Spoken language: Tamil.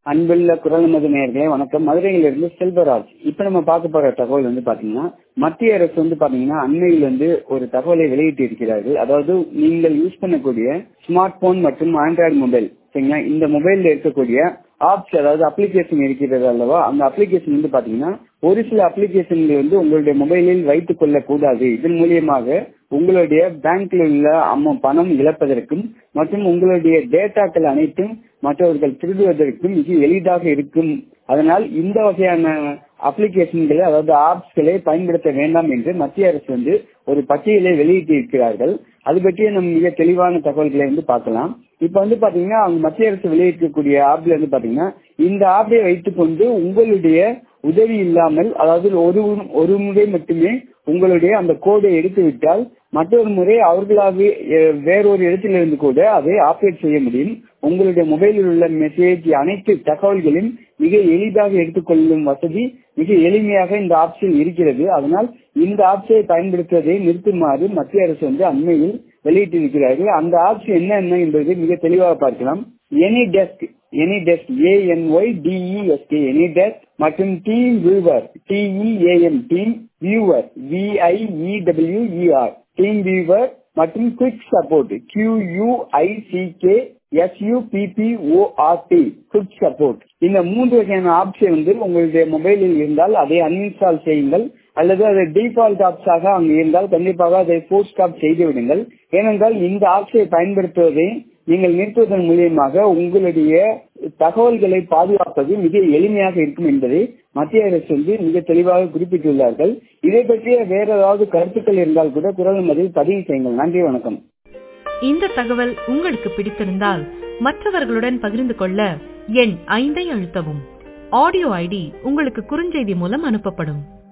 அன்புள்ள குரல் மது நேயர்களே வணக்கம் மதுரையிலிருந்து செல்வராஜ் இப்ப நம்ம பார்க்க போற தகவல் வந்து பாத்தீங்கன்னா மத்திய அரசு வந்து பாத்தீங்கன்னா அண்மையில் வந்து ஒரு தகவலை வெளியிட்டு இருக்கிறார்கள் அதாவது நீங்கள் யூஸ் பண்ணக்கூடிய ஸ்மார்ட் போன் மற்றும் ஆண்ட்ராய்டு மொபைல் சரிங்களா இந்த மொபைல்ல இருக்கக்கூடிய ஆப்ஸ் அதாவது அப்ளிகேஷன் இருக்கிறது அல்லவா அந்த அப்ளிகேஷன் வந்து பாத்தீங்கன்னா ஒரு சில அப்ளிகேஷன்கள் வந்து உங்களுடைய மொபைலில் வைத்துக் கொள்ள கூடாது இதன் மூலியமாக உங்களுடைய பேங்க்ல உள்ள அம்மா பணம் இழப்பதற்கும் மற்றும் உங்களுடைய டேட்டாக்கள் அனைத்தும் மற்றவர்கள் திருடுவதற்கும் மிக எளிதாக இருக்கும் அதனால் இந்த வகையான அப்ளிகேஷன்களை அதாவது ஆப்ஸ்களை பயன்படுத்த வேண்டாம் என்று மத்திய அரசு வந்து ஒரு பட்டியலை வெளியிட்டு இருக்கிறார்கள் அது பற்றிய நம்ம மிக தெளிவான தகவல்களை வந்து பார்க்கலாம் இப்ப வந்து பாத்தீங்கன்னா அவங்க மத்திய அரசு வெளியிட்டிருக்கக்கூடிய ஆப்ல வந்து பாத்தீங்கன்னா இந்த ஆப்பை வைத்துக்கொண்டு உங்களுடைய உதவி இல்லாமல் அதாவது ஒரு ஒரு முறை மட்டுமே உங்களுடைய அந்த கோடை எடுத்து விட்டால் மற்றொரு முறை அவர்களாகவே வேறொரு இடத்திலிருந்து கூட அதை ஆப்ரேட் செய்ய முடியும் உங்களுடைய மொபைலில் உள்ள மெசேஜ் அனைத்து தகவல்களையும் மிக எளிதாக எடுத்துக்கொள்ளும் வசதி மிக எளிமையாக இந்த ஆப்ஷன் இருக்கிறது அதனால் இந்த ஆப்ஷனை பயன்படுத்துவதை நிறுத்துமாறு மத்திய அரசு வந்து அண்மையில் வெளியிட்டிருக்கிறார்கள் அந்த ஆப்ஷன் என்ன என்ன என்பதை மிக தெளிவாக பார்க்கலாம் any desk any desk ஏஎன்ஒய் டிஇஎஸ்கே any desk மற்றும் team viewer TEAM team viewer விஐஇடபிள்யூஇஆர் team viewer மற்றும் குவிக் சப்போர்ட் கியூயூஐசிகே எஸ்யூபிபிஓஆர்டி குவிக் சப்போர்ட் இந்த மூன்று வகையான ஆப்ஷன் வந்து உங்களுடைய மொபைலில் இருந்தால் அதை அன்இன்ஸ்டால் செய்யுங்கள் அல்லது அதை டிஃபால்ட் ஆப்ஸாக அங்கு இருந்தால் கண்டிப்பாக அதை போஸ்ட் ஸ்டாப் செய்து விடுங்கள் ஏனென்றால் இந்த ஆப்ஸை பயன்படுத்துவதை நீங்கள் நிறுத்துவதன் மூலியமாக உங்களுடைய தகவல்களை பாதுகாப்பது மிக எளிமையாக இருக்கும் என்பதை மத்திய அரசு வந்து மிக தெளிவாக குறிப்பிட்டுள்ளார்கள் இதை பற்றிய வேற ஏதாவது கருத்துக்கள் இருந்தால் கூட குரல் மதில் பதிவு செய்யுங்கள் நன்றி வணக்கம் இந்த தகவல் உங்களுக்கு பிடித்திருந்தால் மற்றவர்களுடன் பகிர்ந்து கொள்ள எண் ஐந்தை அழுத்தவும் ஆடியோ ஐடி உங்களுக்கு குறுஞ்செய்தி மூலம் அனுப்பப்படும்